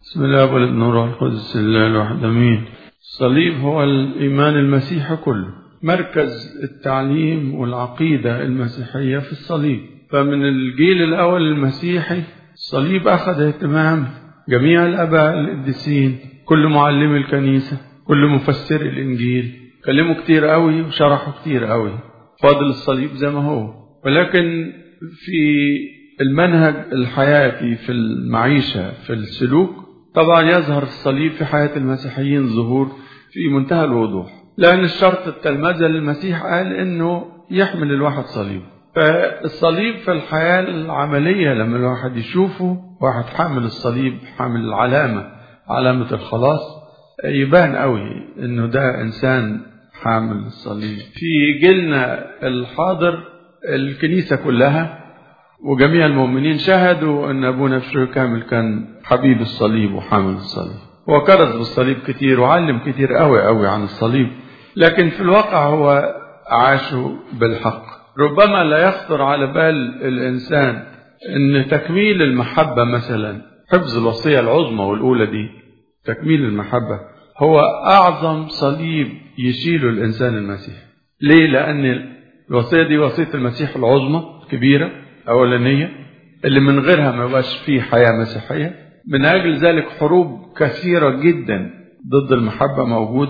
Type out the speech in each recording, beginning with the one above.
بسم الله والابن والروح القدس الله الواحد امين الصليب هو الايمان المسيحي كله مركز التعليم والعقيده المسيحيه في الصليب فمن الجيل الاول المسيحي الصليب اخذ اهتمام جميع الاباء القديسين كل معلمي الكنيسه كل مفسري الانجيل كلموا كتير قوي وشرحوا كتير قوي فاضل الصليب زي ما هو ولكن في المنهج الحياتي في المعيشه في السلوك طبعا يظهر الصليب في حياة المسيحيين ظهور في منتهى الوضوح لأن الشرط التلمذة للمسيح قال إنه يحمل الواحد صليب فالصليب في الحياة العملية لما الواحد يشوفه واحد حامل الصليب حامل العلامة علامة الخلاص يبان قوي إنه ده إنسان حامل الصليب في جيلنا الحاضر الكنيسة كلها وجميع المؤمنين شهدوا ان ابونا بشوي كامل كان حبيب الصليب وحامل الصليب هو كرز بالصليب كتير وعلم كتير قوي قوي عن الصليب لكن في الواقع هو عاشه بالحق ربما لا يخطر على بال الانسان ان تكميل المحبه مثلا حفظ الوصيه العظمى والاولى دي تكميل المحبه هو اعظم صليب يشيله الانسان المسيحي ليه لان الوصيه دي وصيه المسيح العظمى كبيره أولانية اللي من غيرها ما يبقاش فيه حياة مسيحية من أجل ذلك حروب كثيرة جدا ضد المحبة موجود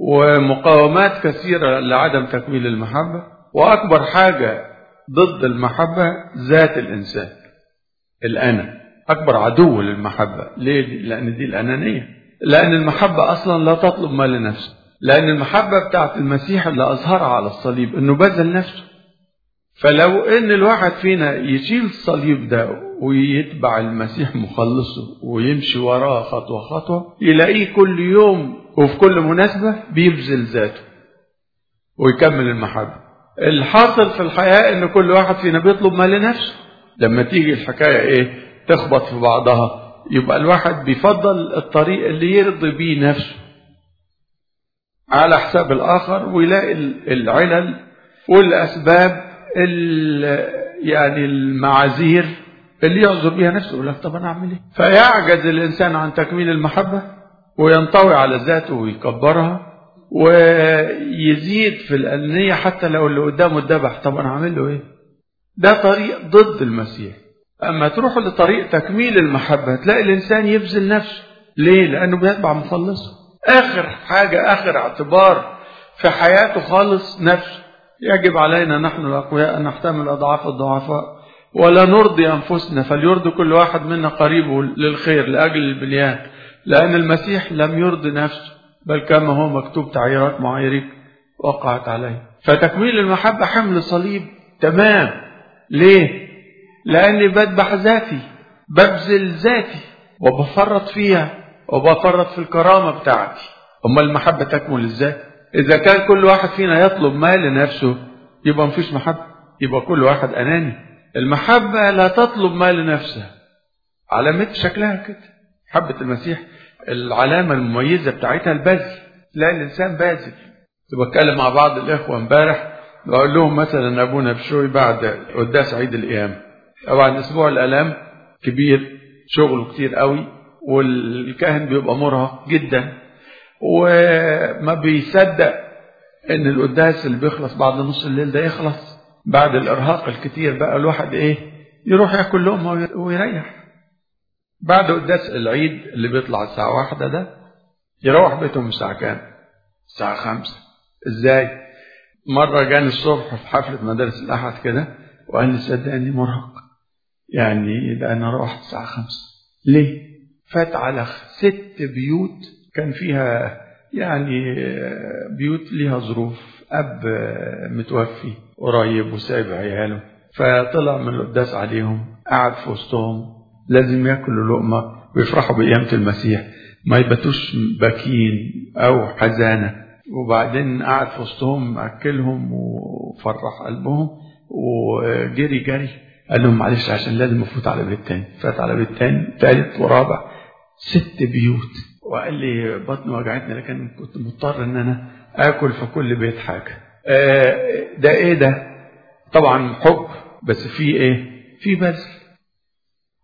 ومقاومات كثيرة لعدم تكميل المحبة وأكبر حاجة ضد المحبة ذات الإنسان الأنا أكبر عدو للمحبة ليه؟ لأن دي الأنانية لأن المحبة أصلا لا تطلب ما لنفسه لأن المحبة بتاعت المسيح اللي أظهرها على الصليب إنه بذل نفسه فلو ان الواحد فينا يشيل الصليب ده ويتبع المسيح مخلصه ويمشي وراه خطوة خطوة يلاقيه كل يوم وفي كل مناسبة بيبذل ذاته ويكمل المحبة الحاصل في الحياة ان كل واحد فينا بيطلب ما لنفسه لما تيجي الحكاية ايه تخبط في بعضها يبقى الواحد بيفضل الطريق اللي يرضي بيه نفسه على حساب الآخر ويلاقي العلل والأسباب يعني المعاذير اللي يعذر بها نفسه يقول لك طب انا اعمل ايه؟ فيعجز الانسان عن تكميل المحبه وينطوي على ذاته ويكبرها ويزيد في الانانيه حتى لو اللي قدامه اتذبح طب انا اعمل له ايه؟ ده طريق ضد المسيح اما تروح لطريق تكميل المحبه تلاقي الانسان يبذل نفسه ليه؟ لانه بيتبع مخلصه اخر حاجه اخر اعتبار في حياته خالص نفسه يجب علينا نحن الأقوياء أن نحتمل أضعاف الضعفاء ولا نرضي أنفسنا فليرضي كل واحد منا قريبه للخير لأجل البليان لأن المسيح لم يرضي نفسه بل كما هو مكتوب تعييرات معايرك وقعت عليه فتكميل المحبة حمل صليب تمام ليه؟ لأني بذبح ذاتي ببذل ذاتي وبفرط فيها وبفرط في الكرامة بتاعتي أما المحبة تكمل إزاي؟ إذا كان كل واحد فينا يطلب ما لنفسه يبقى مفيش محبة يبقى كل واحد أناني المحبة لا تطلب ما لنفسها علامة شكلها كده محبة المسيح العلامة المميزة بتاعتها البذل تلاقي الإنسان باذل كنت بتكلم مع بعض الإخوة امبارح بقول لهم مثلا أبونا بشوي بعد قداس عيد القيامة طبعا أسبوع الآلام كبير شغله كتير قوي والكاهن بيبقى مرهق جدا وما بيصدق ان القداس اللي بيخلص بعد نص الليل ده يخلص بعد الارهاق الكتير بقى الواحد ايه يروح ياكل لقمه ويريح بعد قداس العيد اللي بيطلع الساعه واحدة ده يروح بيتهم الساعه كام الساعه خمسة ازاي مرة جاني الصبح في حفلة مدارس الأحد كده وقال لي صدقني مرهق يعني ده أنا روحت الساعة خمسة ليه؟ فات على ست بيوت كان فيها يعني بيوت ليها ظروف أب متوفي قريب وسايب عياله فطلع من القداس عليهم قعد في وسطهم لازم ياكلوا لقمة ويفرحوا بقيامة المسيح ما يباتوش باكين أو حزانة وبعدين قعد في وسطهم أكلهم وفرح قلبهم وجري جري قال لهم معلش عشان لازم أفوت على بيت تاني فات على بيت تاني تالت ورابع ست بيوت وقال لي بطني وجعتني لكن كنت مضطر ان انا اكل في كل بيت حاجه آه ده ايه ده طبعا حب بس في ايه في بذل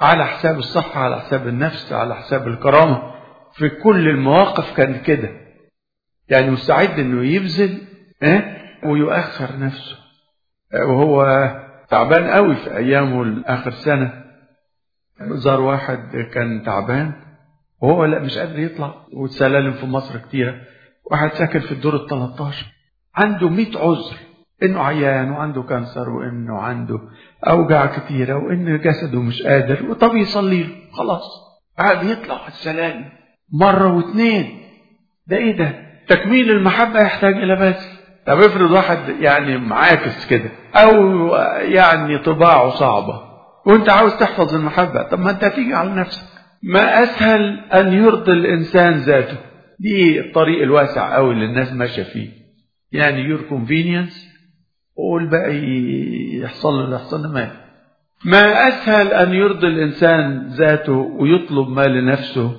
على حساب الصحة على حساب النفس على حساب الكرامة في كل المواقف كان كده يعني مستعد انه يبذل اه ويؤخر نفسه وهو تعبان قوي في ايامه اخر سنه زار واحد كان تعبان وهو لا مش قادر يطلع والسلالم في مصر كتيره واحد ساكن في الدور ال 13 عنده 100 عذر انه عيان وعنده كانسر وانه عنده اوجاع كتيره وان جسده مش قادر وطب يصلي له خلاص قاعد يطلع السلالم مره واثنين ده ايه ده تكميل المحبه يحتاج الى بذل طب افرض واحد يعني معاكس كده او يعني طباعه صعبه وانت عاوز تحفظ المحبه طب ما انت هتيجي على نفسك ما اسهل ان يرضي الانسان ذاته دي الطريق الواسع قوي اللي الناس ماشيه فيه يعني يور كونفينينس والباقي يحصل له اللي يحصل له ما ما اسهل ان يرضي الانسان ذاته ويطلب ما لنفسه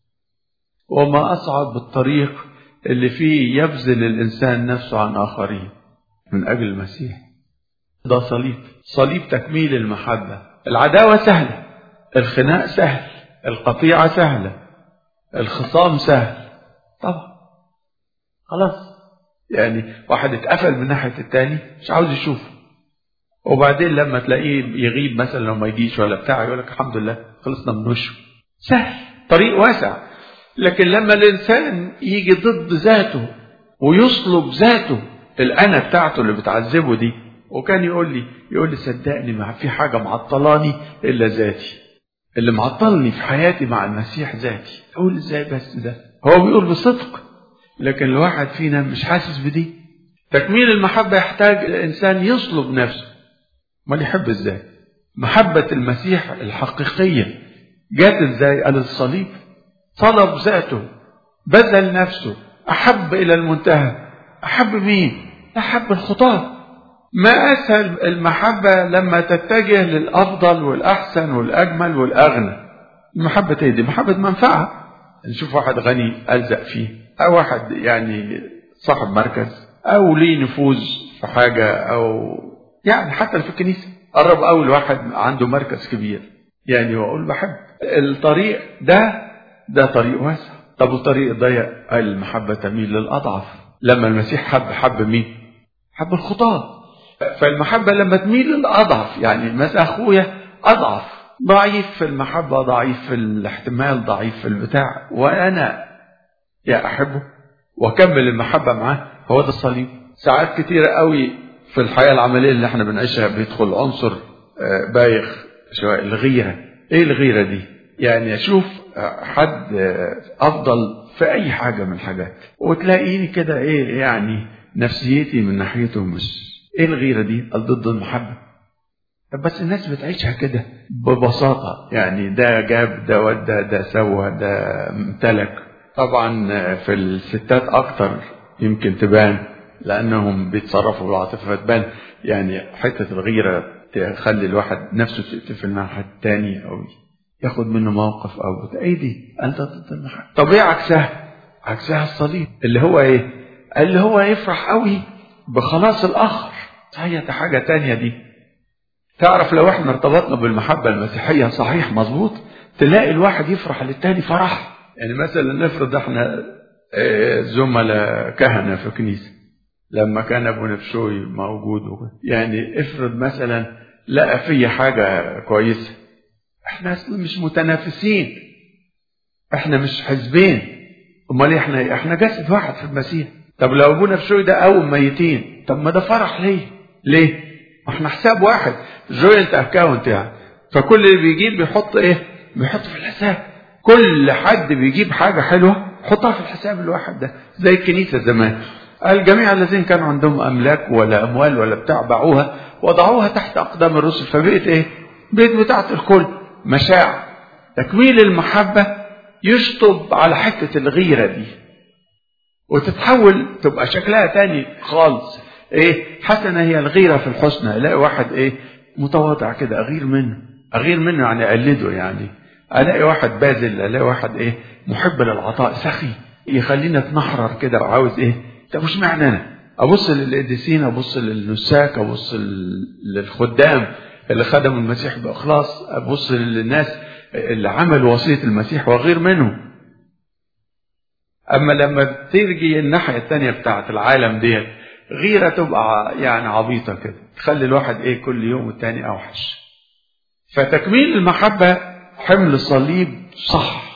وما اصعب الطريق اللي فيه يبذل الإنسان نفسه عن آخرين من أجل المسيح ده صليب صليب تكميل المحبة العداوة سهلة الخناق سهل القطيعة سهلة الخصام سهل طبعا خلاص يعني واحد اتقفل من ناحية التاني مش عاوز يشوفه وبعدين لما تلاقيه يغيب مثلا لو ما يجيش ولا بتاع يقول لك الحمد لله خلصنا من وشه سهل طريق واسع لكن لما الإنسان يجي ضد ذاته ويصلب ذاته الأنا بتاعته اللي بتعذبه دي وكان يقول لي يقول لي صدقني ما في حاجة معطلاني إلا ذاتي اللي معطلني في حياتي مع المسيح ذاتي أقول إزاي بس ده هو بيقول بصدق لكن الواحد فينا مش حاسس بدي تكميل المحبة يحتاج الإنسان يصلب نفسه ما يحب إزاي محبة المسيح الحقيقية جات إزاي قال الصليب طلب ذاته بذل نفسه أحب إلى المنتهى أحب مين؟ أحب الخطاة ما أسهل المحبة لما تتجه للأفضل والأحسن والأجمل والأغنى المحبة ايه دي؟ محبة منفعة نشوف واحد غني ألزق فيه أو واحد يعني صاحب مركز أو ليه نفوذ في حاجة أو يعني حتى في الكنيسة قرب أول واحد عنده مركز كبير يعني وأقول بحب الطريق ده ده طريق واسع طب والطريق الضيق المحبة تميل للأضعف لما المسيح حب حب مين حب الخطاة فالمحبة لما تميل للأضعف يعني مثلا أخويا أضعف ضعيف في المحبة ضعيف في الاحتمال ضعيف في البتاع وأنا يا أحبه وأكمل المحبة معاه هو ده الصليب ساعات كتيرة قوي في الحياة العملية اللي احنا بنعيشها بيدخل عنصر بايخ شوية الغيرة ايه الغيرة دي يعني اشوف حد افضل في اي حاجة من الحاجات وتلاقيني كده ايه يعني نفسيتي من ناحيته مش ايه الغيرة دي قال ضد المحبة طب بس الناس بتعيشها كده ببساطة يعني ده جاب ده ودى ده سوى ده امتلك طبعا في الستات اكتر يمكن تبان لانهم بيتصرفوا بالعاطفة فتبان يعني حتة الغيرة تخلي الواحد نفسه تقفل مع حد تاني او ياخد منه موقف او بتاع ايه دي انت ضد المحبة طب ايه عكسها عكسها الصليب اللي هو ايه اللي هو يفرح قوي بخلاص الاخر هي حاجة تانية دي تعرف لو احنا ارتبطنا بالمحبة المسيحية صحيح مظبوط تلاقي الواحد يفرح للتاني فرح يعني مثلا نفرض احنا زملاء كهنة في كنيسة لما كان ابو نبشوي موجود يعني افرض مثلا لقى في حاجة كويسة احنا اصلا مش متنافسين احنا مش حزبين امال احنا احنا جسد واحد في المسيح طب لو ابونا بشوي ده قوم ميتين طب ما ده فرح ليه ليه ما احنا حساب واحد جوينت اكاونت يعني فكل اللي بيجيب بيحط ايه بيحط في الحساب كل حد بيجيب حاجة حلوة حطها في الحساب الواحد ده زي الكنيسة زمان الجميع الذين كانوا عندهم أملاك ولا أموال ولا بتاع باعوها وضعوها تحت أقدام الرسل فبقت إيه بقت بتاعت الكل مشاعر تكميل المحبة يشطب على حتة الغيرة دي وتتحول تبقى شكلها تاني خالص ايه حسنة هي الغيرة في الحسنى الاقي واحد ايه متواضع كده اغير منه اغير منه يعني اقلده يعني الاقي واحد باذل الاقي واحد ايه محب للعطاء سخي يخلينا اتنحرر كده وعاوز ايه طب مش معنى انا ابص للقديسين ابص للنساك ابص للخدام اللي خدموا المسيح بإخلاص أبص للناس اللي عملوا وصية المسيح وغير منهم أما لما بتيجي الناحية التانية بتاعت العالم ديت غيرة تبقى يعني عبيطة كده تخلي الواحد إيه كل يوم والتاني أوحش فتكميل المحبة حمل الصليب صح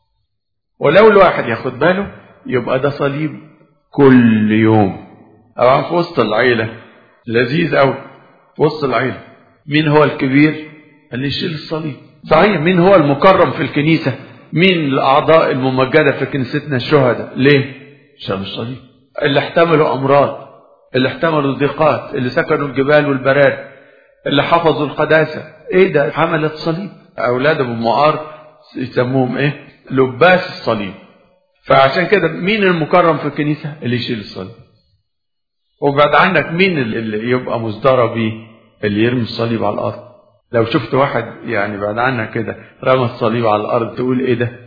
ولو الواحد ياخد باله يبقى ده صليب كل يوم طبعا في وسط العيلة لذيذ أوي في وسط العيلة مين هو الكبير اللي يشيل الصليب صحيح مين هو المكرم في الكنيسة مين الأعضاء الممجدة في كنيستنا الشهداء ليه شالوا الصليب اللي احتملوا أمراض اللي احتملوا ضيقات اللي سكنوا الجبال والبراري اللي حفظوا القداسة ايه ده حملت صليب أولاد أبو معار يسموهم ايه لباس الصليب فعشان كده مين المكرم في الكنيسة اللي يشيل الصليب وبعد عنك مين اللي يبقى مصدرة بيه اللي يرمي الصليب على الأرض لو شفت واحد يعني بعد عنك كده رمى الصليب على الأرض تقول ايه ده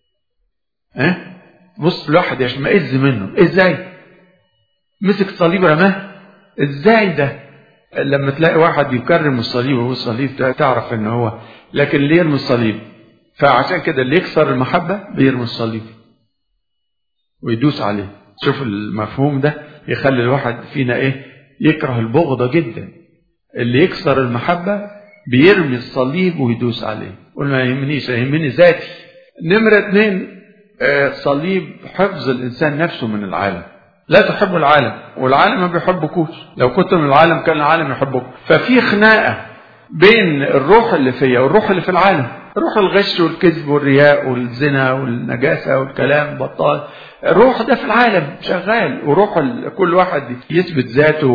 ها أه؟ بص الواحد يشمئز منه ازاي مسك الصليب رماه ازاي ده لما تلاقي واحد يكرم الصليب وهو الصليب ده تعرف ان هو لكن اللي يرمي الصليب فعشان كده اللي يكسر المحبة بيرمي الصليب ويدوس عليه شوف المفهوم ده يخلي الواحد فينا ايه يكره البغضة جدا اللي يكسر المحبة بيرمي الصليب ويدوس عليه قول ما يهمنيش يهمني ذاتي نمرة اتنين آه صليب حفظ الإنسان نفسه من العالم لا تحب العالم والعالم ما بيحبكوش لو كنت من العالم كان العالم يحبك ففي خناقة بين الروح اللي فيا والروح اللي في العالم روح الغش والكذب والرياء والزنا والنجاسة والكلام بطال الروح ده في العالم شغال وروح كل واحد يثبت ذاته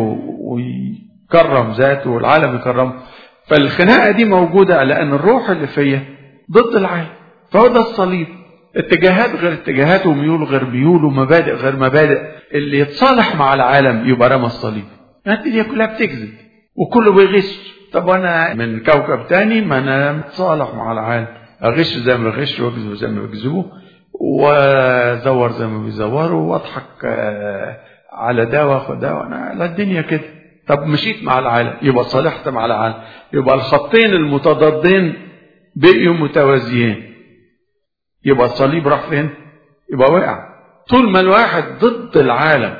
ويكرم ذاته والعالم يكرمه فالخناقة دي موجودة لأن الروح اللي فيا ضد العالم فهو ده الصليب اتجاهات غير اتجاهات وميول غير ميول ومبادئ غير مبادئ اللي يتصالح مع العالم يبقى رمى الصليب الدنيا كلها بتكذب وكله بيغش طب وانا من كوكب تاني ما انا متصالح مع العالم اغش زي ما بغش واكذب زي ما بيكذبوا وازور زي ما بيزوروا واضحك على ده واخد ده وانا لا الدنيا كده طب مشيت مع العالم يبقى صالحت مع العالم يبقى الخطين المتضادين بقيوا متوازيين يبقى الصليب راح فين يبقى وقع طول ما الواحد ضد العالم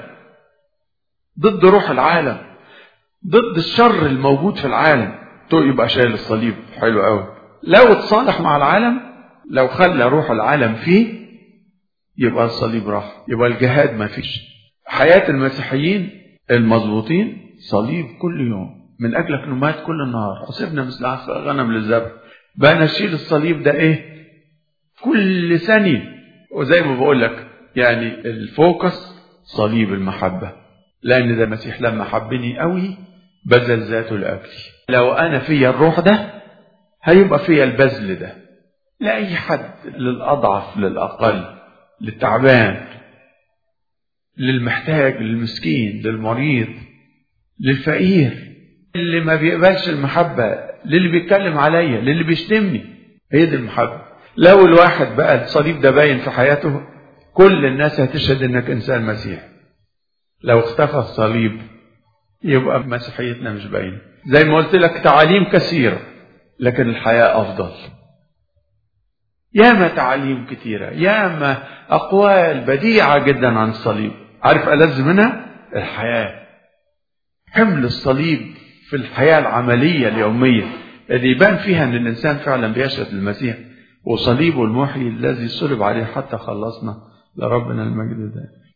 ضد روح العالم ضد الشر الموجود في العالم يبقى شايل الصليب حلو قوي لو اتصالح مع العالم لو خلى روح العالم فيه يبقى الصليب راح يبقى الجهاد ما فيش حياة المسيحيين المظبوطين صليب كل يوم من أجلك نمات كل النهار حسبنا مثل عصا غنم للذبح بقى نشيل الصليب ده ايه كل ثانية وزي ما بقول لك يعني الفوكس صليب المحبة لأن ده المسيح لما حبني قوي بذل ذاته لأجلي لو أنا فيا الروح ده هيبقى فيا البذل ده لأي حد للأضعف للأقل للتعبان للمحتاج للمسكين للمريض للفقير اللي ما بيقبلش المحبة للي بيتكلم عليا للي بيشتمني هي دي المحبة لو الواحد بقى الصليب ده باين في حياته كل الناس هتشهد انك انسان مسيح لو اختفى الصليب يبقى مسيحيتنا مش باينه زي ما قلت لك تعاليم كثيرة لكن الحياة أفضل ياما تعاليم كثيرة ياما أقوال بديعة جدا عن الصليب عارف ألذ منها الحياة حمل الصليب في الحياة العملية اليومية اللي يبان فيها أن الإنسان فعلا بيشهد المسيح وصليبه المحيي الذي صلب عليه حتى خلصنا لربنا المجد ده